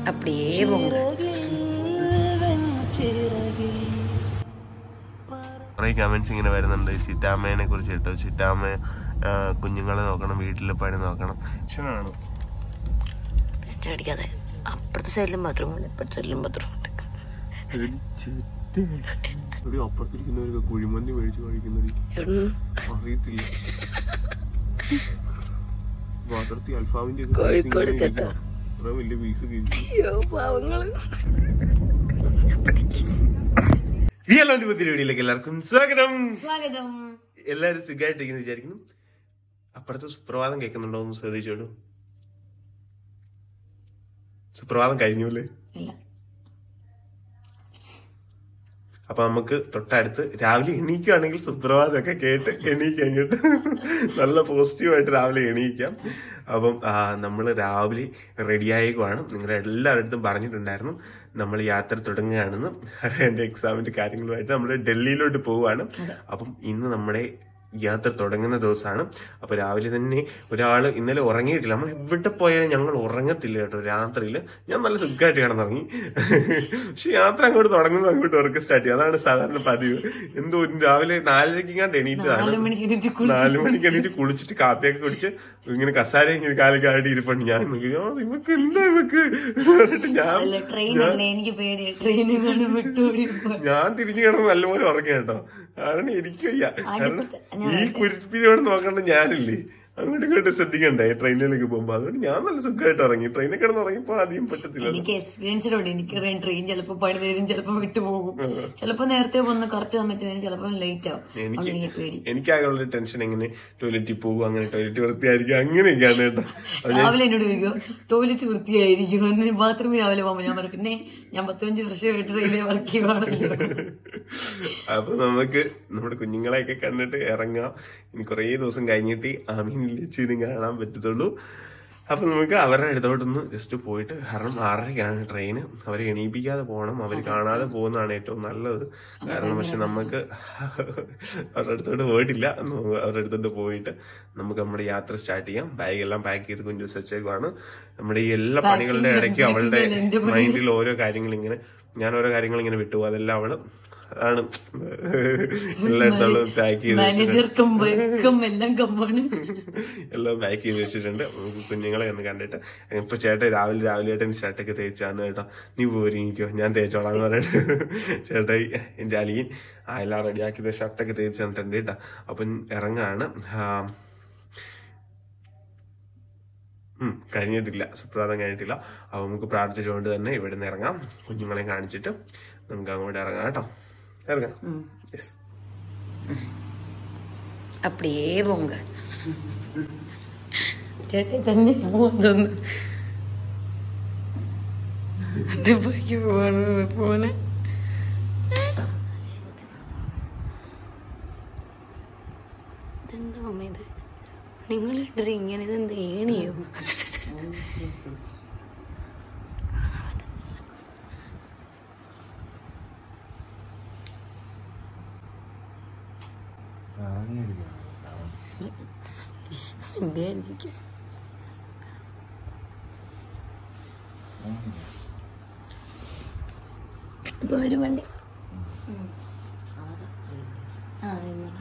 அப்படியே போங்க കുറെ കമന്റ്സ് ഇങ്ങനെ വരുന്നുണ്ട് ചിറ്റാമ്മേനെ കുറിച്ച് കേട്ടോ ചിറ്റാമ്മ ആ, കുഞ്ഞുങ്ങളെ നോക്കണം വീട്ടിലെ പണി നോക്കണം അച്ഛനാണ് ടെൻഷൻ അടിക്കാതെ അപ്പുറത്തെ സൈഡിലും ബാത്റൂം ഉണ്ട് ഇപ്പുറത്തെ സൈഡിലും ബാത്റൂം ഉണ്ട് ഒരു അപ്പുറത്തിരിക്കുന്നവർക്ക് കുഴിമന്തി മേടിച്ച് കഴിക്കുന്നത് ഉം. അറിയത്തില്ല പാത്രത്തിൽ അൽഫാമിന്റെ കോഴിക്കോട് തെറ്റാ. അത്ര വലിയ പീസ് കഴിച്ചു അയ്യോ പാവങ്ങള് ഈ അല്ലാണ്ട് പുതിയ വീഡിയോയിലേക്ക് എല്ലാവർക്കും സ്വാഗതം സ്വാഗതം എല്ലാവരും സുഖമായിട്ടിരിക്കുന്നു വിചാരിക്കുന്നു അപ്പുറത്ത് സുപ്രഭാതം കേൾക്കുന്നുണ്ടോ എന്ന് ശ്രദ്ധിച്ചോളൂ സുപ്രഭാതം കഴിഞ്ഞു അല്ലേ ഇല്ല അപ്പൊ നമുക്ക് തൊട്ടടുത്ത് രാവിലെ എണീക്കുകയാണെങ്കിൽ സുപ്രഭാതമൊക്കെ കേട്ട് എണീക്കാം കേട്ട് നല്ല പോസിറ്റീവായിട്ട് രാവിലെ എണീക്കാം അപ്പം ആ, നമ്മള് രാവിലെ റെഡിയായേക്കുവാണ് നിങ്ങളുടെ എല്ലാവരുടെ പറഞ്ഞിട്ടുണ്ടായിരുന്നു നമ്മൾ യാത്ര തുടങ്ങുകയാണെന്ന് എന്റെ എക്സാമിന്റെ കാര്യങ്ങളുമായിട്ട് നമ്മൾ ഡൽഹിയിലോട്ട് പോവുകയാണ് അപ്പം ഇന്ന് നമ്മുടെ യാത്ര തുടങ്ങുന്ന ദിവസമാണ് അപ്പൊ രാവിലെ തന്നെ ഒരാള് ഇന്നലെ ഉറങ്ങിയിട്ടില്ല നമ്മൾ എവിടെ പോയാലും ഞങ്ങൾ ഉറങ്ങത്തില്ല കേട്ടോ രാത്രിയിൽ ഞാൻ നല്ല സുഖമായിട്ട് കിടന്നുറങ്ങി പക്ഷെ യാത്ര അങ്ങോട്ട് തുടങ്ങുമ്പോൾ അങ്ങോട്ട് ഉറക്കം സ്റ്റാർട്ട് ചെയ്യും അതാണ് സാധാരണ പതിവ് എന്തോ ഇന്ന് രാവിലെ നാലരയ്ക്ക് കണ്ട് എണീറ്റതാണ് നാല് മണിക്ക് എണീറ്റ് കുളിച്ച് നാലു മണിക്ക് എണീറ്റ് കുളിച്ചിട്ട് കാപ്പിയൊക്കെ കുടിച്ച് ഇങ്ങനെ കസാര ഇങ്ങനെ കാലൊക്കെ ആടി ഇരിപ്പുണ്ട് ഞാൻ നോക്കി, "ആ, ഇവക്ക് എന്താ ഇവക്ക് എന്നിട്ട് ഞാൻ അല്ല ട്രെയിനല്ലേ എനിക്ക് പേടിയാ ട്രെയിനിൽ നിന്ന് വിട്ടുകൂടി ഞാൻ തിരിഞ്ഞു കിടന്ന് നല്ലപോലെ ഉറങ്ങി കേട്ടോ കാരണം എനിക്ക് വയ്യ കാരണം അടുത്ത- ഈ കുരിപ്പിനോട് നോക്കണ്ട ഞാനില്ലേ അങ്ങോട്ട് ഇങ്ങോട്ട് ശ്രദ്ധിക്കണ്ടേ ട്രെയിനിലേക്ക് പോകുമ്പോ അതുകൊണ്ട് ഞാൻ നല്ല സുഖമായിട്ട് ഇറങ്ങി ട്രെയിനിൽ കിടന്ന് ഉറങ്ങിയപ്പോ അധികം പറ്റത്തില്ല എനിക്ക് എക്സ്പീരിയൻസിലുണ്ട് എനിക്കറിയാം ട്രെയിൻ ചിലപ്പോ പണി തരും ചിലപ്പോ വിട്ടുപോകും ചിലപ്പോ നേരത്തെ വന്ന് കറക്റ്റ് സമയത്ത് വരും ചിലപ്പോ ലേറ്റ് ആവും അതുകൊണ്ട് എനിക്ക് പേടി എനിക്കാകെയുള്ള ടെൻഷൻ എങ്ങനെ ടോയ്ലറ്റിൽ പോകും അങ്ങനെ ടോയ്ലറ്റ് വൃത്തിയായിരിക്കും അങ്ങനെയൊക്കെയാണ് കേട്ടോ അത് ഞാൻ രാവിലെ എന്നോട് ചോദിക്കും ടോയ്ലറ്റ് വൃത്തിയായിരിക്കും എന്ന് ബാത്റൂമിൽ രാവിലെ പോകുമ്പോൾ ഞാൻ പറഞ്ഞു പിന്നെ ഞാൻ പത്തഞ്ച് വർഷമായിട്ട് റെയിൽവേ വർക്ക് ചെയ്യുവാണല്ലോ അപ്പൊ നമുക്ക് നമ്മുടെ കുഞ്ഞുങ്ങളെയൊക്കെ കണ്ടിട്ട് ഇറങ്ങാം ഇനി കുറേ ദിവസം കഴിഞ്ഞിട്ട് ആമീൻ ലച്ചിനും കാണാൻ പറ്റത്തുള്ളൂ അപ്പൊ നമുക്ക് അവരുടെ അടുത്തോട്ടൊന്ന് ജസ്റ്റ് പോയിട്ട് കാരണം ആറരയ്ക്കാണ് ട്രെയിന് അവരെ എണീപ്പിക്കാതെ പോകണം അവർ കാണാതെ പോകുന്നതാണ് ഏറ്റവും നല്ലത് കാരണം പക്ഷെ നമുക്ക് അവരുടെ അടുത്തോട്ട് പോയിട്ടില്ല നമുക്ക് അവരുടെ അടുത്തോട്ട് പോയിട്ട് നമുക്ക് നമ്മുടെ യാത്ര സ്റ്റാർട്ട് ചെയ്യാം ബാഗ് എല്ലാം പാക്ക് ചെയ്ത് കുഞ്ഞു വെച്ചേക്കുവാണ് നമ്മുടെ ഈ എല്ലാ പണികളുടെ ഇടയ്ക്ക് അവളുടെ മൈൻഡിൽ ഓരോ കാര്യങ്ങൾ ഇങ്ങനെ ഞാൻ ഓരോ കാര്യങ്ങൾ ഇങ്ങനെ വിട്ടു അതെല്ലാം അവള് ആണ് എല്ലായിടത്തും പാക്ക് ചെയ്ത് മാനേജർക്കും വർക്കും എല്ലാം കമ്മാണ് എല്ലാം പാക്ക് ചെയ്ത് വെച്ചിട്ടുണ്ട് നമുക്ക് കുഞ്ഞുങ്ങളെ ഒന്ന് കണ്ടിട്ട് ഇപ്പൊ ചേട്ടൻ രാവിലെ രാവിലെ ഏട്ടൻ ഷർട്ടൊക്കെ തേച്ചാന്ന് കേട്ടോ നീ പോരിക്കോ ഞാൻ തേച്ചോളാം എന്ന് പറഞ്ഞിട്ട് ചേട്ടായി എന്റെ അളിയൻ ആ എല്ലാം റെഡിയാക്കിയത് ഷർട്ടൊക്കെ തേച്ച് തന്നിട്ടുണ്ട് കേട്ടോ അപ്പം ഇറങ്ങാണ് ആ, ഉം, കഴിഞ്ഞിട്ടില്ല സുപ്രഭാതം കഴിഞ്ഞിട്ടില്ല അപ്പൊ നമുക്ക് പ്രാർത്ഥിച്ചുകൊണ്ട് തന്നെ ഇവിടെ നിന്ന് ഇറങ്ങാം കുഞ്ഞുങ്ങളെ കാണിച്ചിട്ട് നമുക്ക് അങ്ങോട്ട് ഇറങ്ങാം കേട്ടോ ഇറങ്ങാം യെസ് அப்படியே போங்க ചേട്ടൻ തന്നെ പോകുന്നു ദുബായിക്ക് പോവാണ് പോണേ ഇതെന്താ അമ്മ ഇത് നിങ്ങൾ ഇട്ടത് ഇങ്ങനെ ഇതെന്താ ഏണിയോ എന്തായിരിക്കും ഇപ്പൊ വരും വണ്ടി ആ വരുന്നുണ്ട്.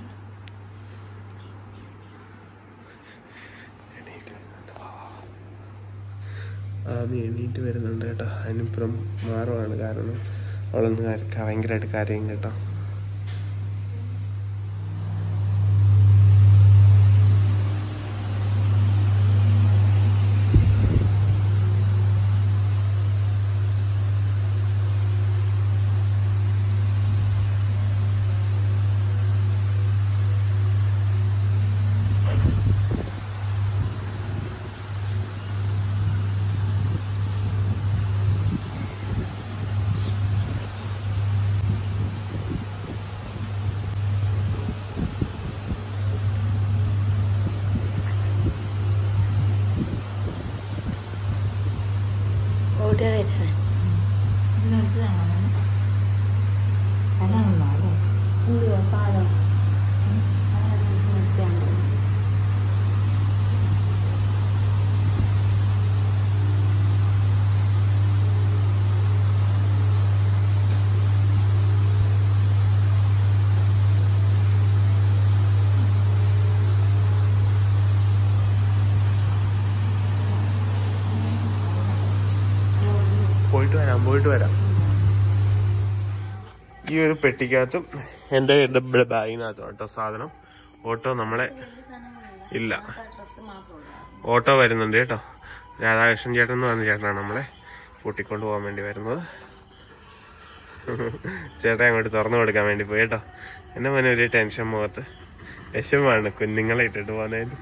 ആദ്യം എണീറ്റ് വരുന്നുണ്ട് കേട്ടോ അതിനിപ്പുറം മാറുവാണ് കാരണം അവളൊന്ന് കര- ഭയങ്കരമായിട്ട് കരയും കേട്ടോ കൂട്ടുകാരായിട്ടാണ് എന്തുവാ സാധനം പോയിട്ട് വരാം പോയിട്ട് വരാം ഈ ഒരു പെട്ടിക്കകത്തും എൻ്റെ എൻ്റെ ബാഗിനകത്തും കേട്ടോ സാധനം ഓട്ടോ നമ്മളെ ഇല്ല ഓട്ടോ വരുന്നുണ്ട് കേട്ടോ രാധാകൃഷ്ണൻ ചേട്ടൻ എന്ന് പറഞ്ഞ ചേട്ടനാണ് നമ്മളെ കൂട്ടിക്കൊണ്ട് പോകാൻ വേണ്ടി വരുന്നത് ചേട്ടൻ അങ്ങോട്ട് തുറന്നു കൊടുക്കാൻ വേണ്ടി പോയി കേട്ടോ എന്നെ മോനെ ഒരു ടെൻഷൻ മുഖത്ത് വിഷമാണ് കുഞ്ഞുങ്ങളെ ഇട്ടിട്ട് പോകുന്നതിന്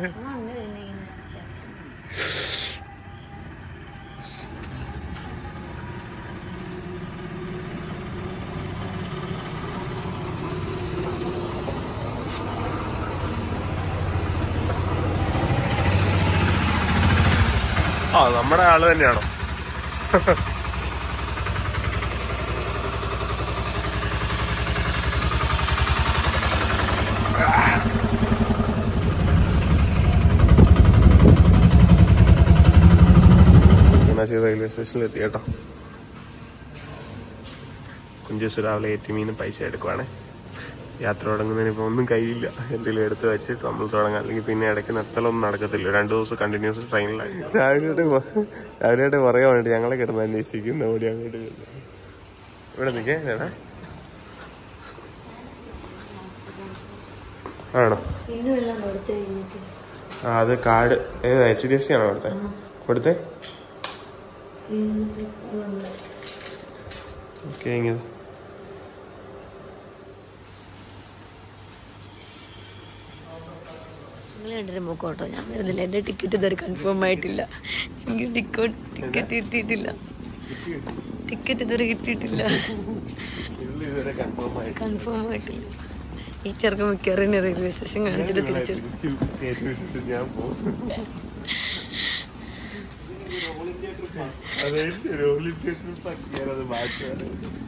ആ നമ്മുടെ ആള് തന്നെയാണോ ചങ്ങനാശ്ശേരി റെയിൽവേ സ്റ്റേഷനിൽ എത്തി കേട്ടോ കുഞ്ചേശ്വര രാവിലെ ഏറ്റുമീനും പൈസ എടുക്കുവാണേ യാത്ര തുടങ്ങുന്നതിന് ഇപ്പൊ ഒന്നും കയ്യില്ല എന്തെങ്കിലും എടുത്ത് വെച്ചിട്ട് നമ്മൾ തുടങ്ങാം അല്ലെങ്കിൽ പിന്നെ ഇടയ്ക്ക് നിർത്തലൊന്നും നടക്കത്തില്ല രണ്ടു ദിവസം കണ്ടിന്യൂസ് ട്രെയിനിലായി രാവിലെ രാവിലെ പറയാൻ വേണ്ടി ഞങ്ങളെ കിടന്ന് അന്വേഷിക്കുന്നു ഓടി അങ്ങോട്ട് ചെന്നു. ഇവിടെ നിൽക്കേ ചേട്ടാ ആണോ ഇന്ന് വെള്ളം കൊടുത്തു കഴിഞ്ഞിട്ട് ആ അത് കാർഡ് ഏതാ എച്ച് ഡി എഫ് സി ആണോ കൊടുത്തേ കൊടുത്തേ ഓക്കെ ഇങ്ങനെ നിങ്ങൾ രണ്ടര പോക്കോട്ടോ ഞാൻ വരുന്നില്ല എന്റെ ടിക്കറ്റ് ഇതുവരെ കൺഫേം ആയിട്ടില്ല എനിക്ക് ടിക്കറ്റ് ടിക്കറ്റ് കിട്ടിയിട്ടില്ല ടിക്കറ്റ് ഇതുവരെ കിട്ടിയിട്ടില്ല ഇതുവരെ കൺഫേം ആയി കൺഫേം ആയിട്ടില്ല ഈ ചെറുക്ക മിക്കവാറും റെയിൽവേ സ്റ്റേഷൻ കാണിച്ചിട്ട് തിരിച്ചു കേട്ടിട്ട് ഞാൻ പോകും അതെ റോളിംഗ് തിയേറ്ററിൽ പറ്റിയാലത് മാറ്റാണ്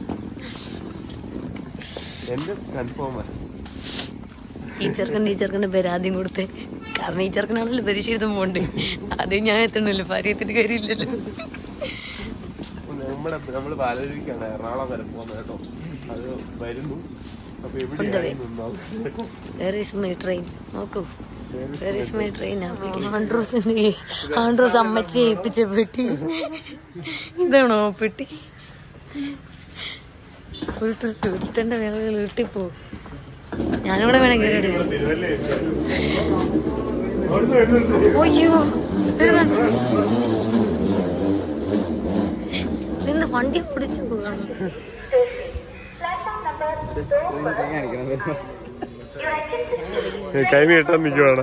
എന്റെ കൺഫേമാണ് ഈ ചെറുക്കൻ ഈ ചെറുക്കന്റെ പേര് ആദ്യം കൊടുത്തേ കാരണം ഈ ചെറുക്കനാണല്ലോ പരിശീലിതം പോണ്ട് അത് ഞാൻ എത്തണല്ലോ ഭാര്യത്തിന് കാര്യമില്ലല്ലോ നമ്മുടെ നമ്മള് പാലരുവിക്കാണ് എറണാകുളം വരെ പോകുന്നത് കേട്ടോ അത് വരുന്നു അപ്പൊ എവിടെയായി നിന്നാവും വേർ ഈസ് മൈ ട്രെയിൻ നോക്കൂ where is my train application ആൻഡ്രോസിന്റെ ആൻഡ്രോസ് അമ്മച്ചി ഏൽപ്പിച്ച പെട്ടി ഇതാണോ ആ പെട്ടി ഉരുട്ടിട്ട് ഉരുട്ടന്റെ വിലകൾ ഉരുട്ടിപ്പോ ഞാനിവിടെ വേണം കയറിയിട്ടില്ല അയ്യോ വരുന്നുണ്ട് നിന്ന് വണ്ടി പിടിച്ചു പോകണം കൈ നീട്ടാൻ നിൽക്കുവാണോ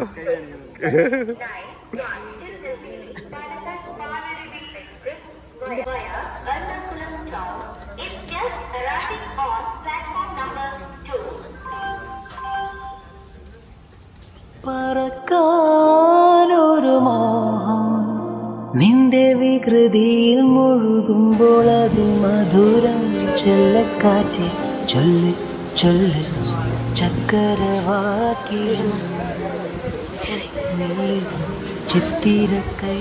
പറക്കാനൊരു മോഹം നിന്റെ വികൃതിയിൽ മുഴുകുമ്പോൾ അതിമധുരം ചെല്ലക്കാറ്റ് ചൊല്ല് ചൊല്ല് ചക്കരവാക്കിലും നെല്ല് ചിത്തിരക്കൈ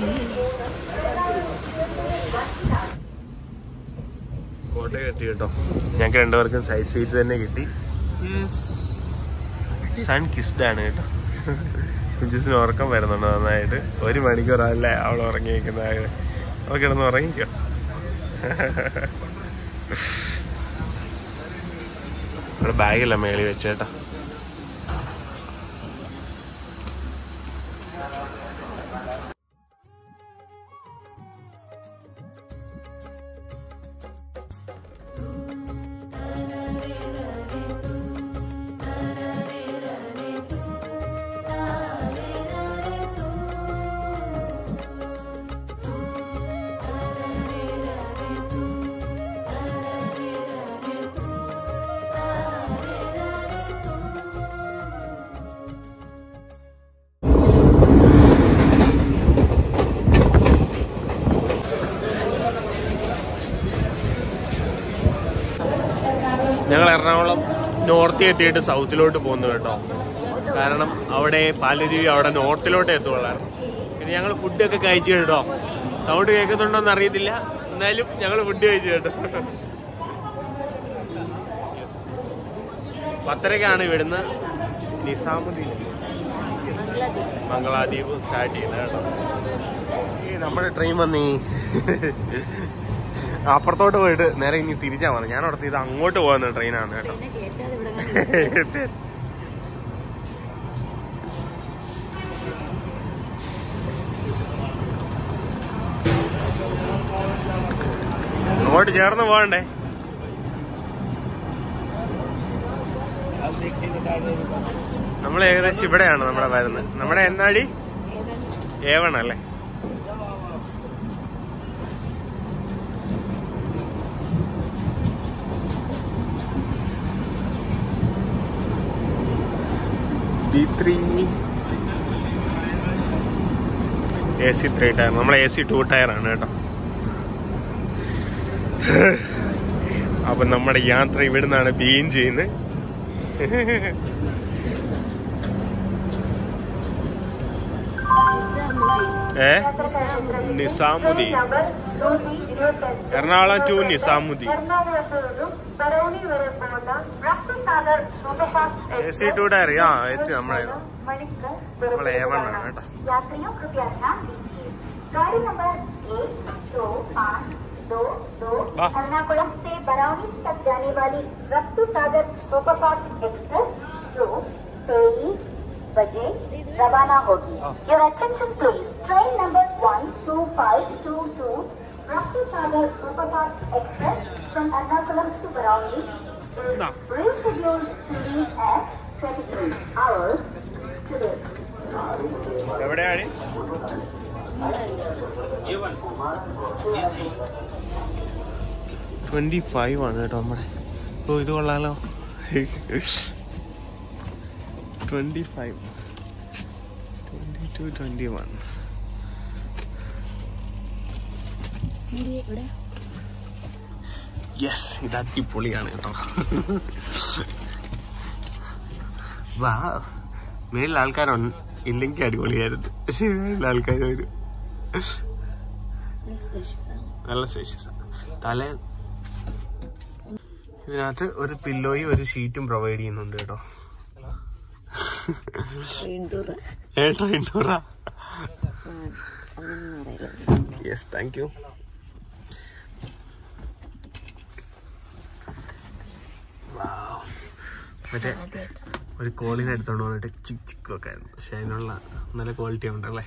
കോട്ടയം എത്തി കേട്ടോ ഞങ്ങൾക്ക് രണ്ടുപേർക്കും സൈഡ് സീറ്റ്സ് തന്നെ കിട്ടി സൺ കിസ്ഡ് ആണ് കേട്ടോ കുഞ്ചിസിന് ഉറക്കം വരുന്നുണ്ട് നന്നായിട്ട് ഒരു മണിക്കൂറല്ലേ അവൾ ഉറങ്ങിയിരിക്കുന്ന അവൾ കിടന്ന് ഉറങ്ങിക്കോ ഇവിടെ ബാഗെല്ലാം മേളി വെച്ചേട്ടാ ഞങ്ങൾ എറണാകുളം നോർത്തിൽ എത്തിയിട്ട് സൗത്തിലോട്ട് പോകുന്നു കേട്ടോ കാരണം അവിടെ പാലരുവി അവിടെ നോർത്തിലോട്ട് എത്തുള്ളായിരുന്നു പിന്നെ ഞങ്ങൾ ഫുഡൊക്കെ കഴിച്ചു കേട്ടോ സൗണ്ട് കേൾക്കുന്നുണ്ടോന്ന് അറിയത്തില്ല എന്നാലും ഞങ്ങൾ ഫുഡ് കഴിച്ചു കേട്ടോ Yes. പത്തരക്കാണ് ഇവിടുന്ന് നിസാമുദ്ദീൻ മംഗളാദ്വീപ് സ്റ്റാർട്ട് ചെയ്യുന്നത് കേട്ടോ ഈ നമ്മുടെ ട്രെയിൻ വന്നീ അപ്പുറത്തോട്ട് പോയിട്ട് നേരെ ഇനി തിരിച്ചാ വന്നത് ഞാൻ ഓർത്ത് ഇത് അങ്ങോട്ട് പോകുന്ന ട്രെയിനാണ് കേട്ടോ എന്നെ കേറ്റാതെ ഇവിടെ അങ്ങോട്ട് ചേർന്ന് പോകണ്ടേ നമ്മൾ ഏകദേശം ഇവിടെയാണ് നമ്മുടെ വരുന്നത് നമ്മുടെ എന്നാടി ഏവൺ അല്ലേ B three A C three tier നമ്മൾ എ സി ടു ടയർ ആണ് കേട്ടോ അപ്പൊ നമ്മുടെ യാത്ര ഇവിടുന്നാണ് ബീൻ ചെയ്യുന്നത് ഏ Nizamuddin Ernakulam to Nizamuddin A C two tier ആ എത്തി നമ്മളെ നമ്മളെ ഏവൺ ആണ് കേട്ടോ यात्रियों कृपया ध्यान दीजिए गाड़ी नंबर एक दो पाँच दो दो वाह। एर्नाकुलम से बरौनी तक जाने वाली रफ्तु सागर सुपरफास्ट एक्सप्रेस जो तेईस बजे रवाना होगी your attention please train number one two five two two Rapti Sagar superfast express from Ernakulam to Barauni is No. rescheduled to leave at 23 hours today. എവിടെയാണ് ട്വന്റി ഫൈവ് ആണ് കേട്ടോ നമ്മുടെ ഓ ഇത് കൊള്ളാലോ twenty five twenty two twenty one ഇവിടെ yes ഇത് അടിപൊളിയാണ് കേട്ടോ വാ മേലിൽ ആൾക്കാരുണ്ട് ഇല്ലെങ്കിൽ അടിപൊളിയായിരുന്നു പക്ഷെ മേലിൽ ആൾക്കാർ വരും സ്പെഷ്യസ് ആണ് നല്ല സ്പേഷ്യസ് തല ഇതിനകത്ത് ഒരു പില്ലോയും ഒരു ഷീറ്റും പ്രൊവൈഡ് ചെയ്യുന്നുണ്ട് കേട്ടോ ട്രെയിൻ ടൂർ ഏ ട്രെയിൻ ടൂറാ അതൊന്നും അറിയില്ല യെസ് താങ്ക് യു മറ്റേ ഒരു കോളിനെ എടുത്തോണ്ട് വന്നിട്ട് ചിക്ക് ചിക്ക് ഒക്കെ ആയിരുന്നു പക്ഷെ അതിനുള്ള നല്ല ക്വാളിറ്റി ഉണ്ടല്ലേ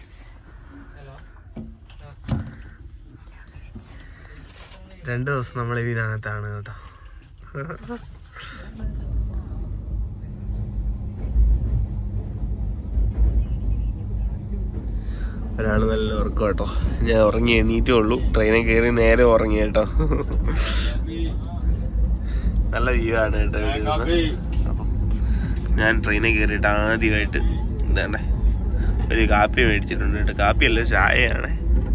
രണ്ട് ദിവസം നമ്മൾ ഇതിനകത്താണ് കേട്ടോ ഒരാൾ നല്ല ഉറക്കം കേട്ടോ ഞാൻ ഉറങ്ങി എണീറ്റേ ഉള്ളൂ ട്രെയിനിൽ കയറി നേരെ ഉറങ്ങി കേട്ടോ നല്ല വ്യൂ ആണ് കേട്ടോ ഇവിടെ ഇരുന്ന്. അപ്പം ഞാൻ ട്രെയിനിൽ കയറിയിട്ട് ആദ്യമായിട്ട് എന്താണ് ഒരു കാപ്പി മേടിച്ചിട്ടുണ്ട് കേട്ടോ കാപ്പിയല്ല ചായയാണ്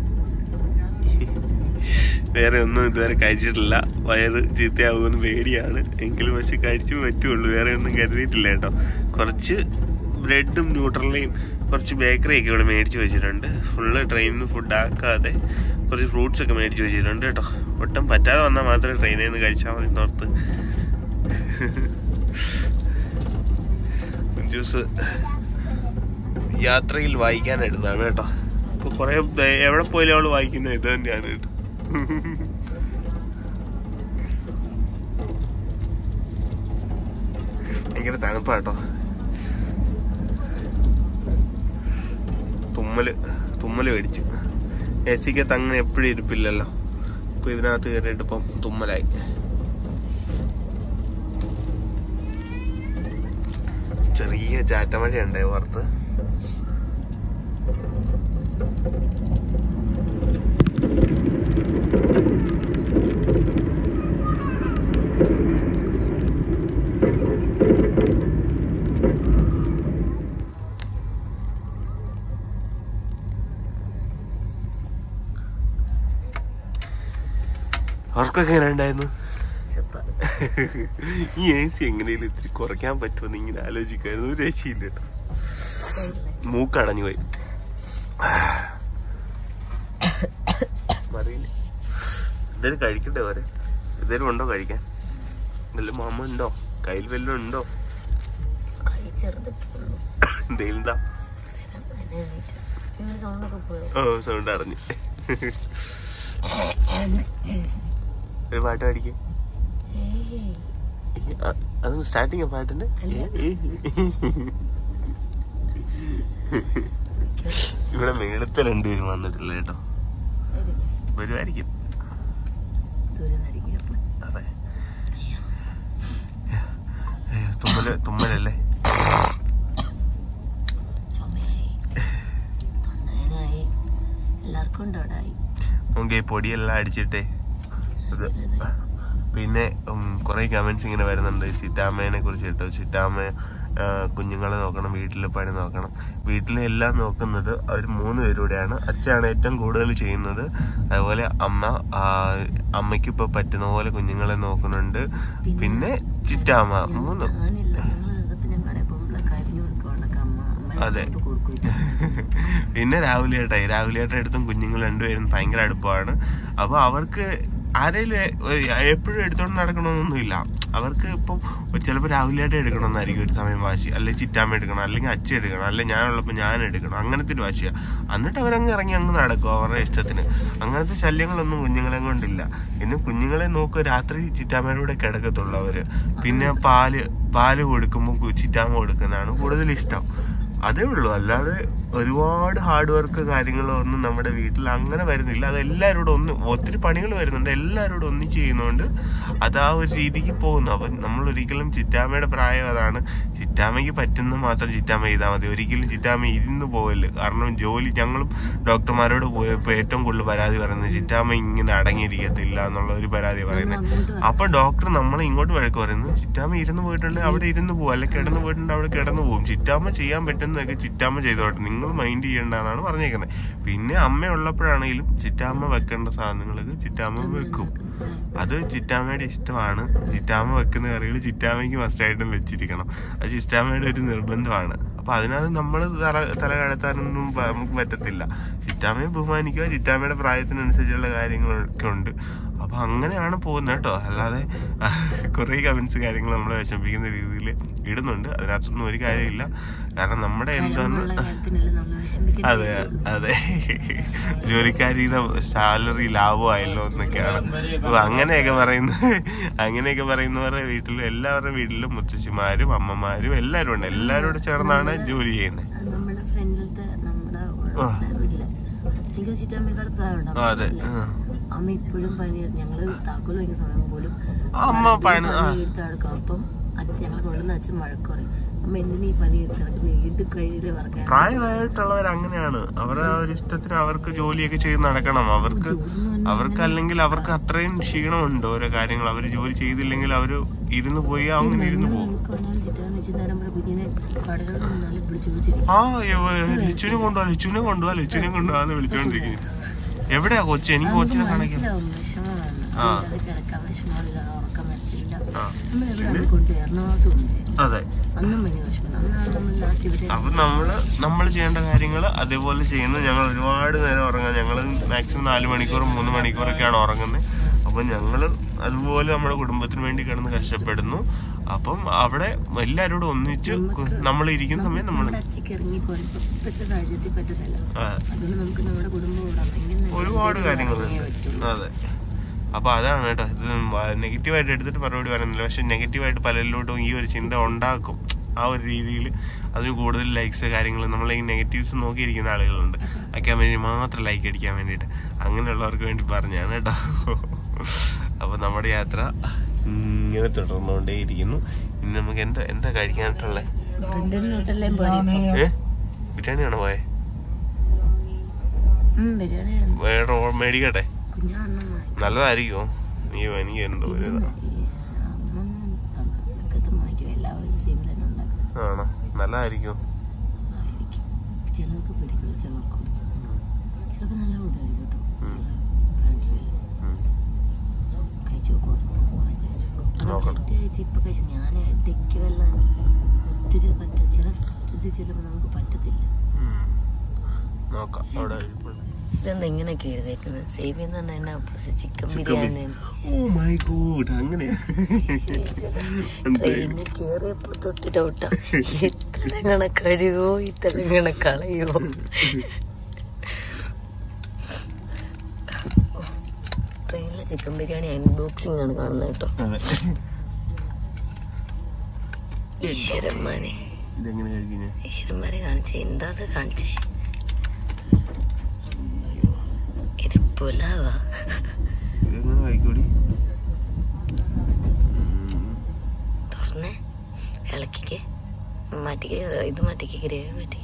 വേറെ ഒന്നും ഇതുവരെ കഴിച്ചിട്ടില്ല വയറ് ചീത്തയാകുമെന്ന് പേടിയാണ് എങ്കിലും പക്ഷെ കഴിച്ചു പറ്റുള്ളൂ വേറെ ഒന്നും കരുതിയിട്ടില്ല കേട്ടോ കുറച്ച് ബ്രെഡും ന്യൂട്രലയും കുറച്ച് ബേക്കറി ഒക്കെ ഇവിടെ മേടിച്ച് വെച്ചിട്ടുണ്ട് ഫുള്ള് ട്രെയിനിൽ നിന്ന് ഫുഡ് ആക്കാതെ കുറച്ച് ഫ്രൂട്ട്സ് ഒക്കെ മേടിച്ച് വെച്ചിട്ടുണ്ട് കേട്ടോ ഒട്ടും പറ്റാതെ വന്നാൽ മാത്രമേ ട്രെയിനിൽ നിന്ന് കഴിച്ചാൽ മതി എന്നോർത്ത് ജ്യൂസ് യാത്രയിൽ വായിക്കാൻ എടുത്താണ് കേട്ടോ ഇപ്പൊ കുറെ എവിടെ പോയാലും അവള് വായിക്കുന്നത് ഇത് തന്നെയാണ് കേട്ടോ ഭയങ്കര തണുപ്പാട്ടോ തുമ്മല് തുമ്മല് മേടിച്ചു എ സിക്കകത്ത് അങ്ങനെ എപ്പോഴും ഇരിപ്പില്ലല്ലോ ഇപ്പൊ ഇതിനകത്ത് കയറിയിട്ട് ഇപ്പം തുമ്മലായി ചെറിയ ചാറ്റമഴ ഉണ്ടായി പുറത്ത് അവർക്കൊക്കെ എങ്ങനെ ഉണ്ടായിരുന്നു സൂപ്പർ ഈ എ സി എങ്ങനെയും ഇത്തിരി കുറയ്ക്കാൻ പറ്റുമെന്ന് ഇങ്ങനെ ആലോചിക്കായിരുന്നു ഒരു രക്ഷയില്ല കേട്ടോ മൂക്കടഞ്ഞു പോയി മറിയില്ല എന്തേലും കഴിക്കട്ടെ വരെ എന്തേലും ഉണ്ടോ കഴിക്കാൻ വല്ല മാമ ഉണ്ടോ കയ്യിൽ വല്ലതും ഉണ്ടോ കൈ ചെറുതൊക്കെ ഉള്ളൂ എന്തേലും എന്താ അതിനെ എണീറ്റ് ഇവര് സൗണ്ടൊക്കെ പോയോ ഓ സൗണ്ട് അടഞ്ഞു ഒരു പാട്ട് പാടിക്കേ ഏയ് അ- അതൊന്ന് സ്റ്റാർട്ടിങ് പാട്ടിന്റെ ഇവിടെ മേളത്തെ രണ്ടുപേരും വന്നിട്ടില്ല കേട്ടോ വരും. വരുമായിരിക്കും ദൂരെ നിന്നിരിക്കും അതെ അയ്യോ, തുമ്മല് തുമ്മലല്ലേ ചുമയായി തൊണ്ടവേനായി എല്ലാവർക്കും ഉണ്ടോടായി നമുക്ക് ഈ പൊടിയെല്ലാം അടിച്ചിട്ടേ ഇത് പിന്നെ കുറെ കമന്റ്സ് ഇങ്ങനെ വരുന്നുണ്ട് ചിറ്റാമ്മേനെ കുറിച്ച് കേട്ടോ ചിറ്റാമ്മ ആ, കുഞ്ഞുങ്ങളെ നോക്കണം വീട്ടിലെ പണി നോക്കണം വീട്ടിലെ എല്ലാം നോക്കുന്നത് അവർ മൂന്ന് പേരൂടെയാണ് അച്ഛനാണ് ഏറ്റവും കൂടുതൽ ചെയ്യുന്നത് അതുപോലെ അമ്മ ആ, അമ്മയ്ക്ക് ഇപ്പൊ പറ്റുന്ന പോലെ കുഞ്ഞുങ്ങളെ നോക്കുന്നുണ്ട് പിന്നെ ചിറ്റാമ്മ മൂന്ന് ഞാനില്ല ഞങ്ങള് ഇതിപ്പോ ഞങ്ങളുടെ പൊമ്പിള കരിഞ്ഞു കൊടുക്കുവാണൊക്കെ അമ്മ അതെ. അമ്മ കൊടുക്കും പിന്നെ രാഹുൽ ഏട്ടായി രാഹുൽ ഏട്ടൻ അടുത്തും കുഞ്ഞുങ്ങൾ രണ്ടുപേരും ഭയങ്കര അടുപ്പമാണ് അപ്പൊ അവർക്ക് ആരെങ്കിലും എപ്പോഴും എടുത്തോണ്ട് നടക്കണമെന്നൊന്നുമില്ല അവർക്ക് ഇപ്പം ചിലപ്പോൾ രാഹുലേട്ടൻ എടുക്കണമെന്നായിരിക്കും ഒരു സമയം വാശി അല്ലെങ്കിൽ ചിറ്റാമ്മ എടുക്കണം അല്ലെങ്കിൽ അച്ഛൻ എടുക്കണം അല്ലെങ്കിൽ ഞാനുള്ളപ്പോൾ ഞാൻ എടുക്കണം അങ്ങനത്തെ ഒരു വാശിയാണ് എന്നിട്ട് അവരങ്ങ് ഇറങ്ങി അങ്ങ് നടക്കും അവരുടെ ഇഷ്ടത്തിന് അങ്ങനത്തെ ശല്യങ്ങളൊന്നും കുഞ്ഞുങ്ങളെ കൊണ്ടില്ല പിന്നെ കുഞ്ഞുങ്ങളെ നോക്കുക രാത്രി ചിറ്റാമ്മയുടെ കൂടെ കിടക്കത്തുള്ളൂ അവര് പിന്നെ പാല് പാല് കൊടുക്കുമ്പോൾ ചിറ്റാമ്മ കൊടുക്കുന്നതാണ് കൂടുതൽ ഇഷ്ടം അതേ ഉള്ളൂ അല്ലാതെ ഒരുപാട് ഹാർഡ് വർക്ക് കാര്യങ്ങളോ ഒന്നും നമ്മുടെ വീട്ടിൽ അങ്ങനെ വരുന്നില്ല അത് എല്ലാവരോടും ഒന്ന് ഒത്തിരി പണികൾ വരുന്നുണ്ട് എല്ലാവരോടും ഒന്നിച്ച് ചെയ്യുന്നതുകൊണ്ട് അത് ആ ഒരു രീതിക്ക് പോകുന്നു അപ്പം നമ്മൾ ഒരിക്കലും ചിറ്റാമ്മയുടെ പ്രായം അതാണ് ചിറ്റാമ്മയ്ക്ക് പറ്റുന്ന മാത്രം ചിറ്റാമ്മ ചെയ്താൽ മതി ഒരിക്കലും ചിറ്റാമ്മ ഇരുന്ന് പോകല് കാരണം ജോലി ഞങ്ങളും ഡോക്ടർമാരോട് പോയപ്പോൾ ഏറ്റവും കൂടുതൽ പരാതി പറയുന്നത് ചിറ്റാമ്മ ഇങ്ങനെ അടങ്ങിയിരിക്കത്തില്ല എന്നുള്ള ഒരു പരാതി പറയുന്നത് അങ്ങോട്ട് അപ്പൊ ഡോക്ടർ നമ്മളെ ഇങ്ങോട്ട് വഴക്ക് പറയുന്നു ചിറ്റാമ്മ ഇരുന്ന് പോയിട്ടുണ്ടെങ്കിൽ അവിടെ ഇരുന്ന് പോകും അല്ലെങ്കിൽ കിടന്നു പോയിട്ടുണ്ടെങ്കിൽ അവിടെ കിടന്നു പോകും ചിറ്റാമ്മ ചെയ്യാൻ പറ്റുന്നതൊക്കെ ചിറ്റാമ്മ ചെയ്തോട്ടെ നിങ്ങൾ മൈൻഡ് ചെയ്യേണ്ടതാണ് പറഞ്ഞേക്കുന്നത് പിന്നെ അമ്മ ഉള്ളപ്പോഴാണെങ്കിലും ചിറ്റാമ്മ വെക്കേണ്ട സാധനങ്ങളൊക്കെ ചിറ്റാമ്മ വെക്കും അത് ചിറ്റാമ്മയുടെ ഇഷ്ടമാണ് ചിറ്റാമ്മ വെക്കുന്ന കറികൾ ചിറ്റാമ്മയ്ക്ക് മസ്റ്റായിട്ടും വെച്ചിരിക്കണം അത് ചിറ്റാമ്മയുടെ ഒരു നിർബന്ധമാണ് അപ്പൊ അതിനകത്ത് നമ്മൾ തല തല കടത്താനൊന്നും പ- നമുക്ക് പറ്റത്തില്ല ചിറ്റാമ്മയെ ബഹുമാനിക്കുക ചിറ്റാമ്മയുടെ പ്രായത്തിനനുസരിച്ചുള്ള കാര്യങ്ങളൊക്കെ ഉണ്ട് അപ്പൊ അങ്ങനെയാണ് പോകുന്നത് കേട്ടോ അല്ലാതെ കുറെ കമന്റ്സ് കാര്യങ്ങൾ നമ്മളെ വിഷമിപ്പിക്കുന്ന രീതിയിൽ ഇടുന്നുണ്ട് അതിനകത്തൊന്നും ഒരു കാര്യമില്ല കാരണം നമ്മുടെ എന്താണ് ഉള്ള കാര്യത്തിനല്ല നമ്മൾ വിഷമിക്കുന്നത് അതെ അതെ ജോലിക്കാരിയുടെ സാലറി ലാഭമായല്ലോ എന്നൊക്കെയാണ് അപ്പൊ അങ്ങനെയൊക്കെ പറയുന്നത് അങ്ങനെയൊക്കെ പറയുന്നവരുടെ വീട്ടിലും എല്ലാവരുടെ വീട്ടിലും മുത്തശ്ശിമാരും അമ്മമാരും എല്ലാവരും ഉണ്ട് എല്ലാവരും കൂടെ ചേർന്നാണ് ജോലി ചെയ്യുന്നത് അത് നമ്മുടെ ഫ്രണ്ടിലത്തെ നമ്മുടെ ആ. വീട്ടില് എനിക്ക് ചിറ്റമ്മക്കാട് പ്രായം ആ, അതെ ആ. അമ്മ ഇപ്പോഴും പണി ഞങ്ങള് താക്കോൽ വയ്ക്കുന്ന സമയം പോലും അമ്മ പണി ആ. എടുത്ത് നടക്കും അപ്പം അച്ഛൻ ഞങ്ങളെ കൊണ്ടുവന്ന് അച്ഛൻ വഴക്ക് പറയും അമ്മ എന്തിനാ ഈ പണി എടുത്ത് നടക്കുന്നത് വീട് കയ്യില് വറക്കാൻ പ്രായമായിട്ടുള്ളവർ അങ്ങനെയാണ് അവരുടെ ആ ഒരു ഇഷ്ടത്തിന് അവർക്ക് ജോലിയൊക്കെ ചെയ്ത് നടക്കണം അവർക്ക് അവർക്ക് അല്ലെങ്കിൽ അവർക്ക് അത്രയും ക്ഷീണമുണ്ട് ഓരോ കാര്യങ്ങൾ അവർ ജോലി ചെയ്തില്ലെങ്കിൽ അവര് ഇരുന്ന് പോയി അങ്ങനെ ഇരുന്ന് പോകും എനിക്ക് ഒന്നാമത് ചിറ്റാന്ന് വെച്ച് നേരം നമ്മുടെ കുഞ്ഞിനെ കടകളിൽ നിന്നാലും വിളിച്ചു വിളിച്ചിരിക്കും ആ ഇവ- ലിച്ചുവിനെ കൊണ്ടുപോവാ ലിച്ചുവിനെ കൊണ്ടുപോവാ ലിച്ചുവിനെ കൊണ്ടുപോവാന്ന് വിളിച്ചോണ്ടിരിക്കുന്നു എവിടെയാ കൊച്ചു എനിക്ക് കൊച്ചിനെ കാണിക്കാം മനസ്സിലാവും വിഷമമാണ് ആ. അത് കിടക്കാൻ വിഷമമില്ല ഉറക്കം വരത്തില്ല ആ. നമ്മൾ എവിടെ കൊണ്ട് എറണാകുളത്തും ഉണ്ട് അതെ അന്നും ഭയങ്കര വിഷമം അന്നാണ് നമ്മൾ ലാസ്റ്റ് ഇവിടെ അപ്പൊ നമ്മള് നമ്മൾ ചെയ്യേണ്ട കാര്യങ്ങൾ അതേപോലെ ചെയ്യുന്നു ഞങ്ങൾ ഒരുപാട് നേരം ഉറങ്ങാൻ ഞങ്ങൾ മാക്സിമം നാല് മണിക്കൂർ മൂന്ന് മണിക്കൂറൊക്കെയാണ് ഉറങ്ങുന്നത് അപ്പൊ ഞങ്ങള് അതുപോലെ നമ്മുടെ കുടുംബത്തിന് വേണ്ടി കിടന്ന് കഷ്ടപ്പെടുന്നു അപ്പം അവിടെ എല്ലാവരോടും ഒന്നിച്ച് നമ്മൾ ഇരിക്കുന്ന സമയം നമ്മൾ നമ്മുടെ അച്ഛക്ക് ഇറങ്ങി പോകാൻ ഇപ്പൊ ഇപ്പോഴത്തെ സാഹചര്യത്തിൽ പറ്റുന്നില്ല ആ, അതുകൊണ്ട് നമുക്ക് നമ്മുടെ കുടുംബം വിടാം എങ്ങനെ ഒരുപാട് കാര്യങ്ങളുണ്ട് അതെ അപ്പൊ അതാണ് കേട്ടോ ഇത് നെഗറ്റീവായിട്ട് എടുത്തിട്ട് മറുപടി പറയുന്നില്ല പക്ഷെ നെഗറ്റീവായിട്ട് പലരിലോട്ടും ഈ ഒരു ചിന്ത ഉണ്ടാക്കും ആ ഒരു രീതിയിൽ അതിന് കൂടുതൽ ലൈക്സ് കാര്യങ്ങൾ നമ്മൾ ഈ നെഗറ്റീവ്സ് നോക്കിയിരിക്കുന്ന ആളുകളുണ്ട് അയക്കാൻ വേണ്ടി മാത്രം ലൈക്ക് അടിക്കാൻ വേണ്ടിയിട്ട് അങ്ങനെയുള്ളവർക്ക് വേണ്ടി പറഞ്ഞാണ് കേട്ടോ അപ്പൊ നമ്മുടെ യാത്ര ഇങ്ങനെ തുടർന്നുകൊണ്ടേയിരിക്കുന്നു ഇനി നമുക്ക് എന്താ എന്താ കഴിക്കാനായിട്ടുള്ളത് ഫ്രണ്ടിലോട്ടെല്ലാം പോരെ ഏ ബിരിയാണിയാണോ പോയെ ബിരിയാണി വേറെ ഓ- മേടിക്കട്ടെ കുഞ്ഞാണ്ണം നല്ലതായിരിക്കുമോ നീ എനിക്ക് എന്തോ ഒരു ഇതാ. വാങ്ങിക്കും എല്ലാവരും സെയിം തന്നെ ഉണ്ടാക്കും ആണോ നല്ലതായിരിക്കും ആയിരിക്കും ചിലർക്ക് പിടിക്കില്ല ചിലർക്ക് പിടിക്കും ചിലപ്പോൾ നല്ല ഫുഡായിരിക്കും കേട്ടോ ചില ബ്രാൻഡിൽ കഴിച്ചു നോക്കും കഴിച്ചു നോക്കും നോക്കണം. കഴിച്ച് ഇപ്പം കഴിച്ചു ഞാൻ ഇടയ്ക്ക് വല്ല ഒത്തിരി പറ്റ ചില ഇത് ചിലപ്പോൾ നമുക്ക് പറ്റത്തില്ല നോക്കാം അവിടെ ഇരിപ്പുണ്ട്. ഇതെന്താ ഇങ്ങനെയൊക്കെ എഴുതേക്കുന്നത് സേവ് ചെയ്യുന്ന എന്നാ chicken Chicken biryani oh my God അങ്ങനെ ട്രെയിനിൽ കയറിയപ്പോ തൊട്ട് ഡൗട്ടാ ഈ തെലങ്കണ കഴിയോ ഈ തെലങ്കണ കളയോ ട്രെയിനിലെ ചിക്കൻ ബിരിയാണി അൺബോക്സിംഗ് ആണ് കാണുന്നത് കേട്ടോ ഈശ്വരന്മാരെ ഇതെങ്ങനെ കഴിക്കുന്നേ ഈശ്വരന്മാരെ കാണിച്ചേ എന്താ അത് കാണിച്ചേ ഇത് പുലാവാ ഇതെങ്ങനെ കഴിക്കൂടി തുറന്നേ ഇളക്കിക്ക് മാറ്റിക്ക് ഇത് മാറ്റിക്ക് ഗ്രേവി മാറ്റി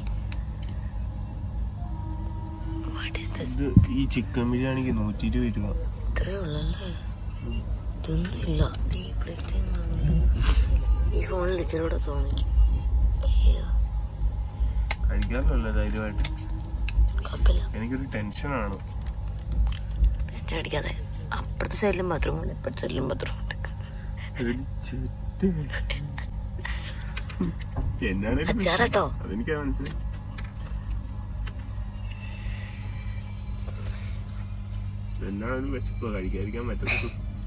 വാട്ട് ഈസ് ദിസ് ഇത് ഈ ചിക്കൻ ബിരിയാണിക്ക് നൂറ്റി ഇരുപത് രൂപ ഇത്രേ ഉള്ളല്ലേ ഇതൊന്നുമില്ല ഈ പ്ലേറ്റ് ഈ ഫോണിൽ ഇച്ചിരി കൂടെ തോന്നി അയ്യോ, കഴിക്കാമല്ലോ ധൈര്യമായിട്ട് കുഴപ്പമില്ല എനിക്കൊരു ടെൻഷനാണ് ടെൻഷൻ അടിക്കാതെ അപ്പുറത്തെ സൈഡിലും ബാത്റൂം ഉണ്ട് ഇപ്പുറത്തെ സൈഡിലും ബാത്റൂം ഉണ്ട് ഒരു ചെറ്റ്. എന്നാണേലും അച്ചാറട്ടോ അതെനിക്കാ മനസ്സിലായി എന്നാണേലും വിശപ്പ് കഴിക്കാതിരിക്കാൻ പറ്റത്തില്ല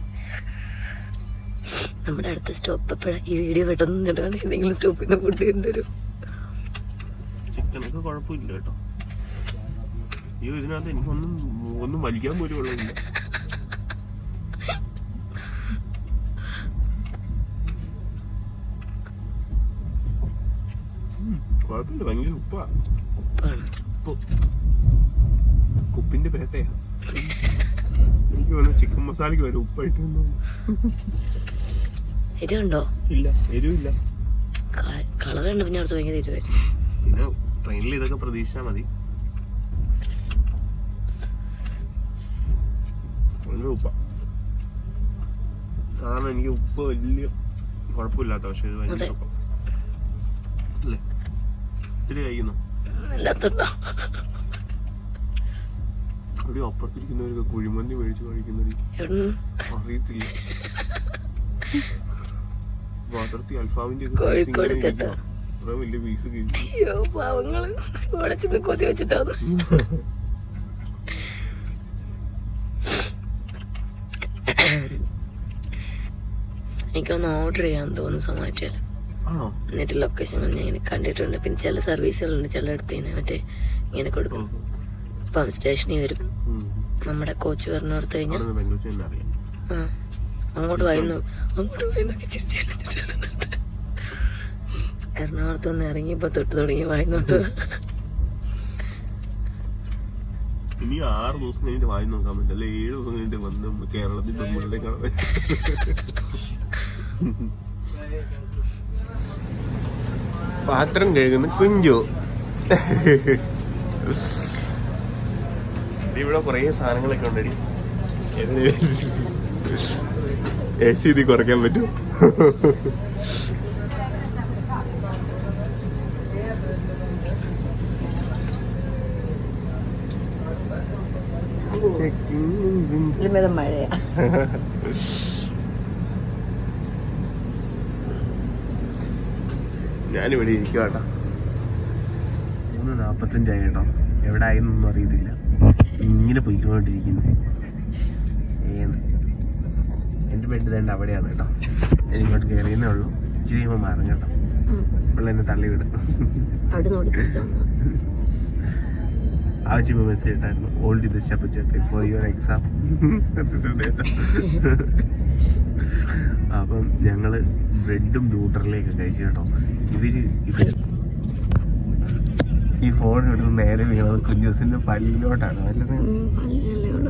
നമ്മുടെ അടുത്ത സ്റ്റോപ്പ് എപ്പോഴാ ഈ വീഡിയോ പെട്ടെന്ന് ഇടാണ് ഏതെങ്കിലും സ്റ്റോപ്പിൽ നിന്ന് ഫുഡ് കൊണ്ടുവരും ചിക്കനൊക്കെ കുഴപ്പമില്ല കേട്ടോ അയ്യോ ഇതിനകത്ത് എനിക്കൊന്നും ഒന്നും വലിക്കാൻ പോലും ഉള്ളതില്ല ഉം, കുഴപ്പമില്ല ഭയങ്കര ഉപ്പാ ഉപ്പാണ് ഉപ്പ് ഉപ്പിന്റെ പേട്ടയാ എനിക്ക് തോന്നുന്നു ചിക്കൻ മസാലയ്ക്ക് വരെ ഉപ്പായിട്ട് എരിവുണ്ടോ ഇല്ല എരിവില്ല കളർ ഉണ്ട് പിന്നെ അടുത്ത് ഭയങ്കര എരിവായിരുന്നു പിന്നെ ട്രെയിനിൽ ഇതൊക്കെ പ്രതീക്ഷിച്ചാൽ മതി ഭയങ്കര ഉപ്പ സാധാരണ എനിക്ക് ഉപ്പ് വലിയ കുഴപ്പമില്ലാത്ത പക്ഷെ ഇത് ഭയങ്കര അതെ. ഉപ്പ അല്ലേ ഇത്തിരി കഴിക്കുന്നു അല്ലാത്തുണ്ടോ ഒരു അപ്പുറത്തിരിക്കുന്നവരൊക്കെ കുഴിമന്തി മേടിച്ച് കഴിക്കുന്നത് എവിടുന്ന് അറിയത്തില്ല പാത്രത്തിൽ അൽഫാമിന്റെ ഒക്കെ piece കോഴിക്കോട് ഇങ്ങനെ തെറ്റാ. ഇരിക്കുവാ. ഇത്രയും വലിയ പീസ് കഴിച്ചു അയ്യോ പാവങ്ങള് ഇവിടെ ചെന്ന് കൊതി വെച്ചിട്ടാന്ന് എനിക്കൊന്ന് ഓർഡർ ചെയ്യാൻ തോന്നുന്നു സൊമാറ്റോയിൽ ആണോ എന്നിട്ട് ലൊക്കേഷൻ ഞാൻ ഇങ്ങനെ കണ്ടിട്ടുണ്ട് പിന്നെ ചില സർവീസുകളുണ്ട് ചിലയിടത്ത് ഇങ്ങനെ മറ്റേ ഇങ്ങനെ കൊടുക്കും ഇപ്പം സ്റ്റേഷനിൽ വരും ഉം. നമ്മുടെ കോച്ച് പറഞ്ഞോർത്ത് കഴിഞ്ഞാൽ അവിടുന്ന് ബംഗളൂരു തന്നെ അറിയാം ആ അങ്ങോട്ട് വരുന്നു അങ്ങോട്ട് വരുന്നൊക്കെ ചിരിച്ച് കളിച്ചിട്ടാണ് എറണാകുളത്ത് നിന്ന് ഇറങ്ങിയപ്പോ തൊട്ട് തുടങ്ങി വായിന്നോട്ട് ഇനി ആറ് ദിവസം കഴിഞ്ഞിട്ട് വായി നോക്കാൻ പറ്റില്ല അല്ലെ ഏഴ് ദിവസം കഴിഞ്ഞിട്ട് വന്ന് നമ്മ കേരളത്തിൽ നമ്മളുടെ കാണാൻ പറ്റും. പാത്രം കഴുകുന്ന കുഞ്ചു ഇവിടെ കൊറേ സാധനങ്ങളൊക്കെ ഉണ്ടടി എ സി ഇത് കുറയ്ക്കാൻ പറ്റും മഴയാ ഞാനിവിടെ ഇരിക്കും കേട്ടോ മൂന്ന് നാപ്പത്തഞ്ചായി കേട്ടോ എവിടെ ആയെന്നൊന്നും അറിയത്തില്ല ഇങ്ങനെ പോയിക്കൊണ്ടിരിക്കുന്നു ഏന്ന് എൻ്റെ ബെഡ് തന്നെ അവിടെയാണ് കേട്ടോ ഞാൻ ഇങ്ങോട്ട് കയറിയെന്നേ ഉള്ളൂ ഇച്ചിരി കഴിയുമ്പോൾ മാറും കേട്ടോ ഇപ്പോൾ എന്നെ തള്ളിവിടും അവിടെ നോടി തിരിച്ചു ആവശ്യം മെസ്സേജ് ഇട്ടായിരുന്നു ഓൾ ദി ബെസ്റ്റ് അപ്പച്ചേട്ടെ ഫോർ യുവർ എക്സാം അപ്പം ഞങ്ങള് ബ്രെഡും ന്യൂട്രലിലേക്ക് കഴിച്ചു കേട്ടോ ഇവര് ഇവര് ഈ ഫോൺ എടുത്ത് നേരെ വീണത് കുഞ്ഞൂസിന്റെ പല്ലിലോട്ടാണ് വല്ലത് പള്ളിയല്ലേ ഉള്ളു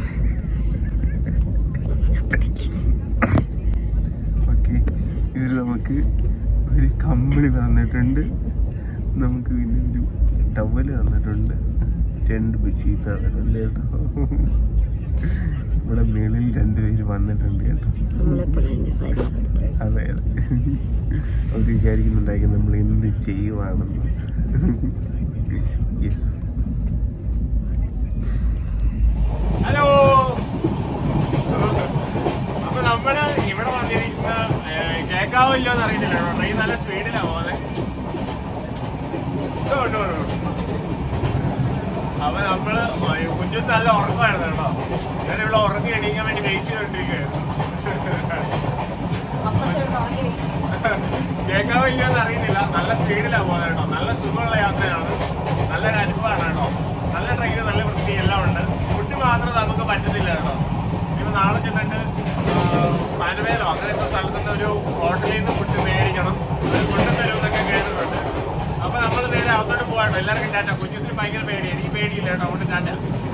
ഓക്കെ ഇതിൽ നമുക്ക് ഒരു കമ്പിളി തന്നിട്ടുണ്ട് നമുക്ക് പിന്നെ ഒരു ടവല് തന്നിട്ടുണ്ട് രണ്ട് ബെഡ്ഷീറ്റ് തന്നിട്ടുണ്ട് കേട്ടോ ഇവിടെ മേളിൽ രണ്ടുപേര് വന്നിട്ടുണ്ട് കേട്ടോ നമ്മളെപ്പോഴും എന്നെ ഫരി അതെ അതെ അവർ വിചാരിക്കുന്നുണ്ടായിരിക്കും നമ്മൾ എന്ത് ചെയ്യുവാണെന്ന് യെസ് ഹലോ അപ്പൊ നമ്മള് ഇവിടെ വന്നിരിക്കുന്ന കേക്കാവോ ഇല്ലോന്ന് അറിയത്തില്ല കേട്ടോ. ട്രെയിൻ നല്ല സ്പീഡിലാ പോകുന്നത് ഉണ്ട്, ഉണ്ട്, ഉണ്ട്, ഉണ്ട്. അപ്പൊ നമ്മള് കുഞ്ചൂസ് നല്ല ഉറക്കമായിരുന്നു കേട്ടോ ഞാൻ ഇവിടെ ഉറങ്ങി എണീക്കാൻ വേണ്ടി വെയിറ്റ് ചെയ്തോണ്ടിരിക്കുകയായിരുന്നു കേൾക്കാവോ ഇല്ലയോന്ന് അറിയുന്നില്ല നല്ല സ്പീഡിലാ പോകുന്നത് കേട്ടോ നല്ല സുഖമുള്ള യാത്രയാണ് നല്ലൊരു അനുഭവമാണ് കേട്ടോ നല്ല ട്രെയിൻ നല്ല വൃത്തി എല്ലാം ഉണ്ട് ഫുഡ് മാത്രം നമുക്ക് പറ്റുന്നില്ല കേട്ടോ ഇപ്പൊ സ്ഥലത്തുനിന്ന് ഒരു ഹോട്ടലിൽ നിന്ന് ഫുഡ് മേടിക്കണം അവർ കൊണ്ടുതരും എന്നൊക്കെ കേട്ടിട്ടുണ്ട് അപ്പൊ നമ്മൾ നേരെ അകത്തോട്ട് പോകാട്ടോ എല്ലാവർക്കും ടാറ്റ കുഞ്ഞുസിന് ഭയങ്കര പേടി എനിക്ക് പേടിയില്ല കേട്ടോ അതുകൊണ്ട് ടാറ്റ